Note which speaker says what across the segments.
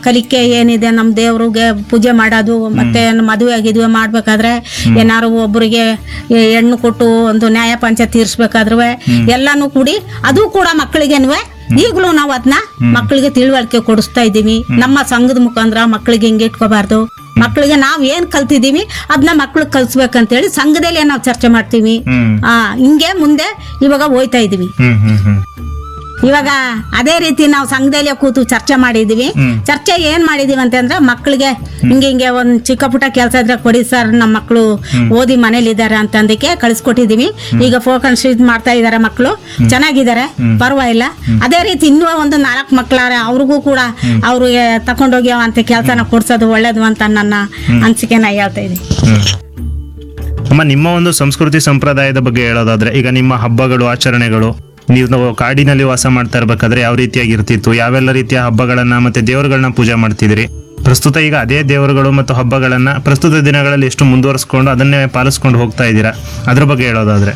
Speaker 1: ಕಲಿಕೆ ಏನಿದೆ ನಮ್ಮ ದೇವ್ರಿಗೆ ಪೂಜೆ ಮಾಡೋದು ಮತ್ತೆ ಮದುವೆ ಗಿದುವೆ ಮಾಡ್ಬೇಕಾದ್ರೆ ಏನಾರು ಒಬ್ಬರಿಗೆ ಹೆಣ್ಣು ಕೊಟ್ಟು ಒಂದು ನ್ಯಾಯ ಪಂಚ ತೀರ್ಸ್ಬೇಕಾದ್ರೆ ಎಲ್ಲಾನು ಕೂಡಿ ಅದು ಕೂಡ ಮಕ್ಕಳಿಗೆನುವೆ ಈಗಲೂ ನಾವು ಅದನ್ನ ಮಕ್ಕಳಿಗೆ ತಿಳುವಳಿಕೆ ಕೊಡಿಸ್ತಾ ಇದ್ದೀವಿ ನಮ್ಮ ಸಂಘದ ಮುಖಾಂತರ ಮಕ್ಕಳಿಗೆ ಹಿಂಗೆ ಇಟ್ಕೋಬಾರ್ದು ಮಕ್ಕಳಿಗೆ ನಾವ್ ಏನ್ ಕಲ್ತಿದೀವಿ ಅದನ್ನ ಮಕ್ಳಿಗೆ ಕಲ್ಸ್ಬೇಕಂತೇಳಿ ಸಂಘದಲ್ಲಿ ನಾವು ಚರ್ಚೆ ಮಾಡ್ತೀವಿ
Speaker 2: ಹ್ಮ್
Speaker 1: ಆ ಹಿಂಗೆ ಮುಂದೆ ಇವಾಗ ಹೋಯ್ತಾ ಇದೀವಿ
Speaker 2: ಹ್ಮ್ ಹ್ಮ್ ಹ್ಮ್
Speaker 1: ಇವಾಗ ಅದೇ ರೀತಿ ನಾವು ಸಂಘದಲ್ಲಿ ಕೂತು ಚರ್ಚೆ ಮಾಡಿದೀವಿ
Speaker 2: ಹ್ಮ್.
Speaker 1: ಚರ್ಚೆ ಏನ್ ಮಾಡಿದೀವಿ ಅಂತಂದ್ರೆ ಮಕ್ಕಳಿಗೆ ಹಿಂಗೆ ಹಿಂಗೆ ಒಂದ್ ಚಿಕ್ಕ ಪುಟ್ಟ ಕೆಲಸ ಇದ್ರೆ ಕೊಡಿ ಸರ್ ನಮ್ಮ ಮಕ್ಕಳು ಓದಿ ಮನೇಲಿ ಇದ್ದಾರೆ ಅಂತಂದಕ್ಕೆ ಕಳಿಸ್ಕೊಟ್ಟಿದೀವಿ ಈಗ ಫೋಕಸ್ ಮಾಡ್ತಾ ಇದಾರೆ ಮಕ್ಕಳು ಚೆನ್ನಾಗಿದ್ದಾರೆ ಪರವಾಗಿಲ್ಲ ಅದೇ ರೀತಿ ಇನ್ನೂ ಒಂದು ನಾಲ್ಕು ಮಕ್ಕಳಾರೆ ಅವ್ರಿಗೂ ಕೂಡ ಅವ್ರಿಗೆ ತಕೊಂಡೋಗಿ ಅಂತ ಕೆಲಸನ ಕೊಡ್ಸೋದು ಒಳ್ಳೇದು ಅಂತ ನನ್ನ ಅನಿಸಿಕೆ ನಾ ಹೇಳ್ತಾ ಇದ್ದೀನಿ
Speaker 2: ಹ್ಮ್. ಅಮ್ಮ ನಿಮ್ಮ ಒಂದು ಸಂಸ್ಕೃತಿ ಸಂಪ್ರದಾಯದ ಬಗ್ಗೆ ಹೇಳೋದಾದ್ರೆ ಈಗ ನಿಮ್ಮ ಹಬ್ಬಗಳು ಆಚರಣೆಗಳು ನೀವು ನಾವು ಕಾಡಿನಲ್ಲಿ ವಾಸ ಮಾಡ್ತಾ ಇರ್ಬೇಕಾದ್ರೆ ಯಾವ ರೀತಿಯಾಗಿ ಇರ್ತಿತ್ತು ಯಾವೆಲ್ಲ ರೀತಿಯ ಹಬ್ಬಗಳನ್ನ ಮತ್ತೆ ದೇವರುಗಳನ್ನ ಪೂಜೆ ಮಾಡ್ತಿದ್ರಿ ಪ್ರಸ್ತುತ ಈಗ ಅದೇ ದೇವರುಗಳು ಮತ್ತು ಹಬ್ಬಗಳನ್ನ ಪ್ರಸ್ತುತ ದಿನಗಳಲ್ಲಿ ಎಷ್ಟು ಮುಂದುವರಿಸ್ಕೊಂಡು ಅದನ್ನೇ ಪಾಲಿಸ್ಕೊಂಡು ಹೋಗ್ತಾ ಇದ್ದೀರಾ ಅದ್ರ ಬಗ್ಗೆ ಹೇಳೋದಾದ್ರೆ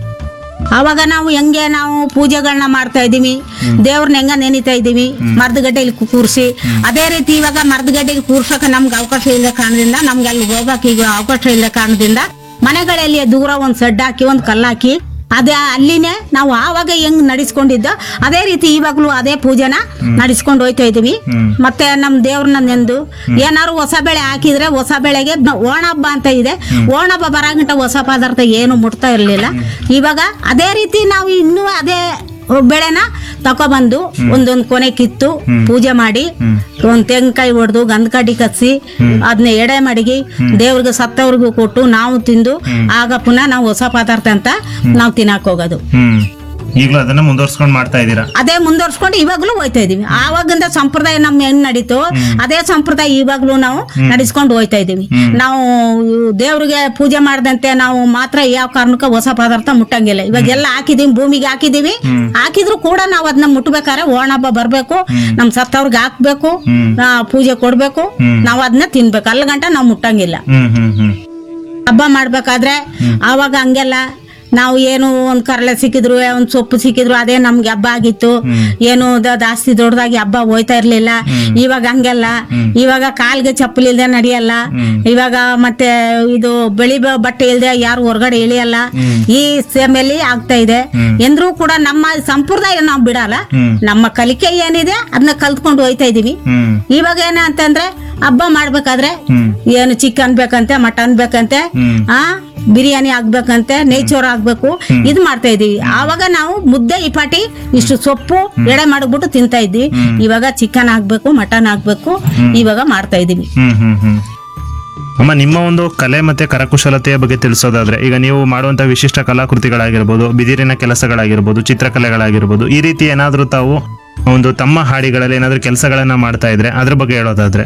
Speaker 1: ಅವಾಗ ನಾವು ಹೆಂಗೆ ನಾವು ಪೂಜೆಗಳನ್ನ ಮಾಡ್ತಾ ಇದೀವಿ ದೇವ್ರನ್ನ ಹೆಂಗ ನೆನಿತಾ ಇದೀವಿ ಮರದಗಡ್ಡೆಯಲ್ಲಿ ಕೂರಿಸಿ ಅದೇ ರೀತಿ ಇವಾಗ ಮರದಗಡ್ಡೆಗೆ ಕೂರ್ಸೋಕೆ ನಮ್ಗೆ ಅವಕಾಶ ಇಲ್ಲ ಕಾರಣದಿಂದ ನಮ್ಗೆ ಅಲ್ಲಿ ಹೋಗಕ್ಕೆ ಈಗ ಅವಕಾಶ ಇಲ್ಲ ಕಾರಣದಿಂದ ಮನೆಗಳಲ್ಲಿ ದೂರ ಒಂದ್ ಸೆಡ್ ಹಾಕಿ ಒಂದ್ ಕಲ್ಲು ಹಾಕಿ ಅದೇ ಅಲ್ಲಿನೇ ನಾವು ಆವಾಗ ಹೆಂಗ್ ನಡೆಸ್ಕೊಂಡಿದ್ದೋ ಅದೇ ರೀತಿ ಇವಾಗ್ಲೂ ಅದೇ ಪೂಜೆನ ನಡೆಸ್ಕೊಂಡು ಹೋಯ್ತಾ ಇದೀವಿ
Speaker 2: ಹ್ಮ್.
Speaker 1: ಮತ್ತೆ ನಮ್ ದೇವ್ರನ್ನ ನೆಂದು ಏನಾರು ಹೊಸ ಬೆಳೆ ಹಾಕಿದ್ರೆ ಹೊಸ ಬೆಳೆಗೆ ನ- ಓಣ ಹಬ್ಬ ಅಂತ ಇದೆ ಓಣ ಹಬ್ಬ ಬರಾಗಂಟ ಹೊಸ ಪದಾರ್ಥ ಏನು ಮುಟ್ತಾ ಇರ್ಲಿಲ್ಲ ಇವಾಗ ಅದೇ ರೀತಿ ನಾವು ಇನ್ನೂ ಅದೇ ಬೆಳೆನ ತಕೊಬಂದು ಒಂದೊಂದು ಕೊನೆ ಕಿತ್ತು ಪೂಜೆ ಮಾಡಿ ಒಂದ್ ತೆಂಗಿನಕಾಯಿ ಹೊಡೆದು ಗಂಧಕಡ್ಡಿ ಕತ್ಸಿ ಅದನ್ನ ಎಡೆ ಮಡಗಿ ದೇವ್ರಿಗೆ ಸತ್ತವ್ರಿಗೂ ಕೊಟ್ಟು ನಾವು ತಿಂದು ಆಗ ಪುನಃ ನಾವು ಹೊಸ ಪದಾರ್ಥ ಅಂತ ನಾವು ತಿನ್ನಕ್ ಹೋಗೋದು
Speaker 2: ಹ್ಮ್ ಈಗಲೂ ಅದನ್ನ ಮುಂದುವರ್ಸ್ಕೊಂಡು ಮಾಡ್ತಾ ಇದ್ದೀರಾ
Speaker 1: ಅದೇ ಮುಂದುವರ್ಸ್ಕೊಂಡು ಇವಾಗ್ಲೂ ಹೋಯ್ತಾ ಇದೀವಿ ಆವಾಗಿಂದ ಸಂಪ್ರದಾಯ ನಮ್ ಹೆಂಗ್ ನಡೀತು ಅದೇ ಸಂಪ್ರದಾಯ ಇವಾಗ್ಲೂ ನಾವು ನಡೆಸ್ಕೊಂಡು ಹೋಯ್ತಾ ಇದೀವಿ ನಾವು ದೇವ್ರಿಗೆ ಪೂಜೆ ಮಾಡದಂತೆ ನಾವು ಮಾತ್ರ ಯಾವ ಕಾರಣಕ್ಕೂ ಹೊಸ ಪದಾರ್ಥ ಮುಟ್ಟಂಗಿಲ್ಲ ಇವಾಗ ಎಲ್ಲ ಹಾಕಿದೀವಿ ಭೂಮಿಗೆ ಹಾಕಿದೀವಿ ಹಾಕಿದ್ರು ಕೂಡ ನಾವು ಅದನ್ನ ಮುಟ್ಬೇಕಾದ್ರೆ ಓಣ ಹಬ್ಬ ಬರ್ಬೇಕು ನಮ್ ಸತ್ತವ್ರಿಗೆ ಹಾಕ್ಬೇಕು
Speaker 2: ಹ್ಮ್.
Speaker 1: ಆ, ಪೂಜೆ ಕೊಡ್ಬೇಕು ನಾವು ಅದನ್ನ ತಿನ್ಬೇಕು ಅಲ್ಲಿ ಗಂಟ ನಾವು ಮುಟ್ಟಂಗಿಲ್ಲ
Speaker 2: ಹ್ಮ್ ಹ್ಮ್ ಹ್ಮ್
Speaker 1: ಹಬ್ಬ ಮಾಡ್ಬೇಕಾದ್ರೆ ಆವಾಗ ಹಂಗೆಲ್ಲ ನಾವು ಏನು ಒಂದ್ ಕರಳೆ ಸಿಕ್ಕಿದ್ರು ಒಂದ್ ಸೊಪ್ಪು ಸಿಕ್ಕಿದ್ರು ಅದೇ ನಮ್ಗೆ ಹಬ್ಬ ಆಗಿತ್ತು ಏನು ದ- ಜಾಸ್ತಿ ದೊಡ್ಡದಾಗಿ ಹಬ್ಬ ಹೋಯ್ತಾ ಇರ್ಲಿಲ್ಲ ಇವಾಗ ಹಂಗೆಲ್ಲ ಇವಾಗ ಕಾಲ್ಗೆ ಚಪ್ಪಲಿ ಇಲ್ದೆ ನಡೆಯಲ್ಲ ಇವಾಗ ಮತ್ತೆ ಇದು ಬೆಳಿ ಬ- ಬಟ್ಟೆ ಇಲ್ದೆ ಯಾರು ಹೊರಗಡೆ ಇಳಿಯಲ್ಲ ಈ ಸೇಮೆಯಲ್ಲಿ ಆಗ್ತಾ ಇದೆ ಎಂದ್ರೂ ಕೂಡ ನಮ್ಮ ಸಂಪ್ರದಾಯ ನಾವು ಬಿಡಲ್ಲ
Speaker 2: ಹ್ಮ್.
Speaker 1: ನಮ್ಮ ಕಲಿಕೆ ಏನಿದೆ ಅದನ್ನ ಕಲ್ತ್ಕೊಂಡು ಹೋಯ್ತಾ ಇದೀವಿ
Speaker 2: ಹ್ಮ್
Speaker 1: ಇವಾಗ ಏನ ಅಂತಂದ್ರೆ ಹಬ್ಬ ಮಾಡ್ಬೇಕಾದ್ರೆ
Speaker 2: ಹ್ಮ್
Speaker 1: ಏನು ಚಿಕನ್ ಬೇಕಂತೆ ಮಟನ್ ಬೇಕಂತೆ
Speaker 2: ಹ್ಮ್.
Speaker 1: ಆ ಬಿರಿಯಾನಿ ಆಗ್ಬೇಕಂತೆ ನೇಚೋರ್ ಆಗ್ಬೇಕು ಇದ್ ಮಾಡ್ತಾ ಇದೀವಿ ಆವಾಗ ನಾವು ಮುದ್ದೆ ಇಪಾಟಿ ಇಷ್ಟು ಸೊಪ್ಪು ಎಡೆ ಮಾಡ್ಬಿಟ್ಟು ತಿಂತಾ ಇದ್ವಿ ಇವಾಗ ಚಿಕನ್ ಆಗ್ಬೇಕು ಮಟನ್ ಆಗ್ಬೇಕು ಇವಾಗ ಮಾಡ್ತಾ ಇದೀವಿ
Speaker 2: ಹ್ಮ್ ಹ್ಮ್ ಹ್ಮ್ ಅಮ್ಮ ನಿಮ್ಮ ಒಂದು ಕಲೆ ಮತ್ತೆ ಕರಕುಶಲತೆಯ ಬಗ್ಗೆ ತಿಳಿಸೋದಾದ್ರೆ ಈಗ ನೀವು ಮಾಡುವಂತ ವಿಶಿಷ್ಟ ಕಲಾಕೃತಿಗಳಾಗಿರ್ಬೋದು ಬಿದಿರಿನ ಕೆಲಸಗಳಾಗಿರ್ಬೋದು ಚಿತ್ರಕಲೆಗಳಾಗಿರ್ಬೋದು ಈ ರೀತಿ ಏನಾದ್ರೂ ತಾವು ಒಂದು ತಮ್ಮ ಹಾಡಿಗಳಲ್ಲಿ ಏನಾದ್ರೂ ಕೆಲಸಗಳನ್ನ ಮಾಡ್ತಾ ಇದ್ರೆ ಅದ್ರ ಬಗ್ಗೆ ಹೇಳೋದಾದ್ರೆ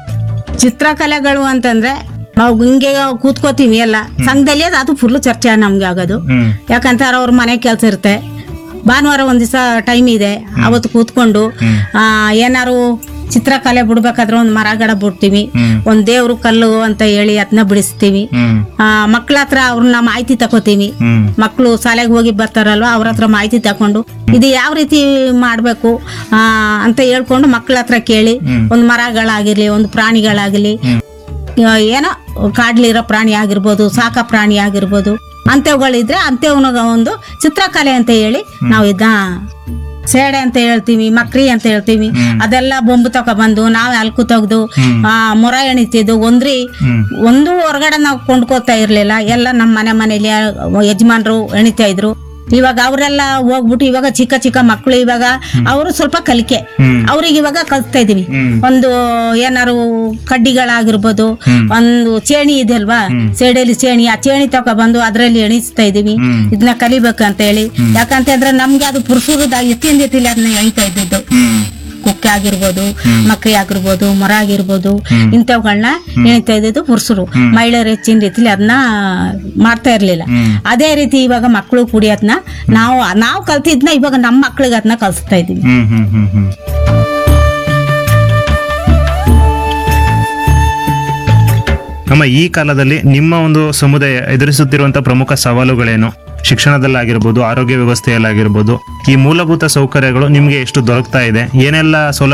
Speaker 1: ಚಿತ್ರಕಲೆಗಳು ಅಂತಂದ್ರೆ ನಾವು ಹಿಂಗೆ ಕೂತ್ಕೋತೀವಿ ಎಲ್ಲ ಸಂಘದಲ್ಲಿ ಅದು ಅದು ಫುಲ್ ಚರ್ಚೆ ನಮ್ಗೆ ಆಗೋದು
Speaker 2: ಹ್ಮ್
Speaker 1: ಯಾಕಂತಾರೆ ಅವ್ರ ಮನೆ ಕೆಲಸ ಇರುತ್ತೆ ಭಾನುವಾರ ಒಂದ್ ದಿವಸ ಟೈಮ್ ಇದೆ ಅವತ್ತು ಕೂತ್ಕೊಂಡು ಆ, ಏನಾರು ಚಿತ್ರಕಲೆ ಬಿಡ್ಬೇಕಾದ್ರೆ ಒಂದ್ ಮರ ಗಿಡ ಬಿಡ್ತೀವಿ
Speaker 2: ಹ್ಮ್.
Speaker 1: ಒಂದ್ ದೇವ್ರು ಕಲ್ಲು ಅಂತ ಹೇಳಿ ಅದನ್ನ ಬಿಡಿಸ್ತೀವಿ
Speaker 2: ಹ್ಮ್
Speaker 1: ಮಕ್ಳ ಹತ್ರ ಅವ್ರನ್ನ ಮಾಹಿತಿ ತಗೋತೀವಿ
Speaker 2: ಹ್ಮ್
Speaker 1: ಮಕ್ಕಳು ಶಾಲೆಗೆ ಹೋಗಿ ಬರ್ತಾರಲ್ವ ಅವ್ರ ಹತ್ರ ಮಾಹಿತಿ ತಕೊಂಡು ಇದು ಯಾವ ರೀತಿ ಮಾಡ್ಬೇಕು ಆ, ಅಂತ ಹೇಳ್ಕೊಂಡು ಮಕ್ಳ ಹತ್ರ ಕೇಳಿ ಒಂದ್ ಮರಗಳಾಗಿರ್ಲಿ ಒಂದು ಪ್ರಾಣಿಗಳಾಗಿರ್ಲಿ ಆ, ಏನೋ ಕಾಡ್ಲಿರೋ ಪ್ರಾಣಿ ಆಗಿರ್ಬೋದು ಸಾಕ ಪ್ರಾಣಿ ಆಗಿರ್ಬೋದು ಅಂಥವುಗಳಿದ್ರೆ ಅಂಥವನಾಗ ಒಂದು ಚಿತ್ರಕಲೆ ಅಂತ ಹೇಳಿ ನಾವು ಇದನ್ನ ಸೇಡೆ ಅಂತ ಹೇಳ್ತೀವಿ ಮಕ್ರಿ ಅಂತ ಹೇಳ್ತೀವಿ ಅದೆಲ್ಲ ಬೊಂಬು ತಗೊಬಂದು ನಾವೇ ಅಲ್ಕು ತೆಗ್ದು ಆ ಮೊರ ಎಣಿತಿದ್ದು ಒಂದ್ರಿ
Speaker 2: ಹ್ಮ್
Speaker 1: ಒಂದು ಹೊರಗಡೆ ನಾವು ಕೊಂಡ್ಕೋತಾ ಇರ್ಲಿಲ್ಲ ಎಲ್ಲ ನಮ್ಮ ಮನೆ ಮನೇಲಿ ಯಜಮಾನ್ರು ಎಣಿತಾ ಇದ್ರು ಇವಾಗ ಅವರೆಲ್ಲ ಹೋಗ್ಬಿಟ್ಟು ಇವಾಗ ಚಿಕ್ಕ ಚಿಕ್ಕ ಮಕ್ಕಳು ಇವಾಗ ಅವರು ಸ್ವಲ್ಪ ಕಲಿಕೆ
Speaker 2: ಹ್ಮ್.
Speaker 1: ಅವ್ರಿಗೆ ಇವಾಗ ಕಲಿಸ್ತಾ ಇದೀವಿ
Speaker 2: ಹ್ಮ್.
Speaker 1: ಒಂದು ಏನಾರು ಕಡ್ಡಿಗಳಾಗಿರ್ಬೋದು ಒಂದು ಚೇಣಿ ಇದೆ ಅಲ್ವಾ ಸೇಡಲ್ಲಿ ಚೇಣಿ ಆ ಚೇಣಿ ತಗೊಬಂದು ಅದ್ರಲ್ಲಿ ಎಣಿಸ್ತಾ ಇದೀವಿ
Speaker 2: ಹ್ಮ್.
Speaker 1: ಇದನ್ನ ಕಲಿಬೇಕಂತ ಹೇಳಿ ಯಾಕಂತಂದ್ರೆ ನಮ್ಗೆ ಅದು ಪುರುಷರದ ಎತ್ತಿಂದ ಎತ್ತಿಲಿ ಅದನ್ನ ಎಣಿತಾ ಇದ್ದಿದ್ದು
Speaker 2: ಹ್ಮ್
Speaker 1: ಕುಕ್ಕೆ ಆಗಿರ್ಬೋದು ಮಕ್ರಿ ಆಗಿರ್ಬೋದು ಮರ ಆಗಿರ್ಬೋದು ಇಂಥವುಗಳನ್ನ ಎಣಿತಾ ಇದ್ದಿದ್ದು ಪುರುಷರು ಮಹಿಳೆಯರು ಹೆಚ್ಚಿನ ರೀತಿಲಿ ಅದನ್ನ ಮಾಡ್ತಾ ಇರ್ಲಿಲ್ಲ
Speaker 2: ಹ್ಮ್.
Speaker 1: ಅದೇ ರೀತಿ ಇವಾಗ ಮಕ್ಕಳು ಕೂಡಿ ಅದನ್ನ ನಾವು ನಾವು ಕಲ್ತಿದ್ನ ಇವಾಗ ನಮ್ಮ ಮಕ್ಳಿಗೆ ಅದನ್ನ ಕಲಿಸ್ತಾ ಇದೀವಿ
Speaker 2: ಹ್ಮ್ ಹ್ಮ್ ಹ್ಮ್ ಹ್ಮ್ ಅಮ್ಮ ಈ ಕಾಲದಲ್ಲಿ ನಿಮ್ಮ ಒಂದು ಸಮುದಾಯ ಎದುರಿಸುತ್ತಿರುವಂತಹ ಪ್ರಮುಖ ಸವಾಲುಗಳೇನು ಶಿಕ್ಷಣದಲ್ಲಾಗಿರ್ಬೋದು ಆರೋಗ್ಯ ವ್ಯವಸ್ಥೆಯಲ್ಲಾಗಿರ್ಬೋದು ಈ ಮೂಲಭೂತ ಸೌಕರ್ಯಗಳು ನಿಮ್ಗೆ ಎಷ್ಟು ದೊರಕ್ತಾ ಇದೆ ಏನೆಲ್ಲ ಸೌಲಭ್ಯ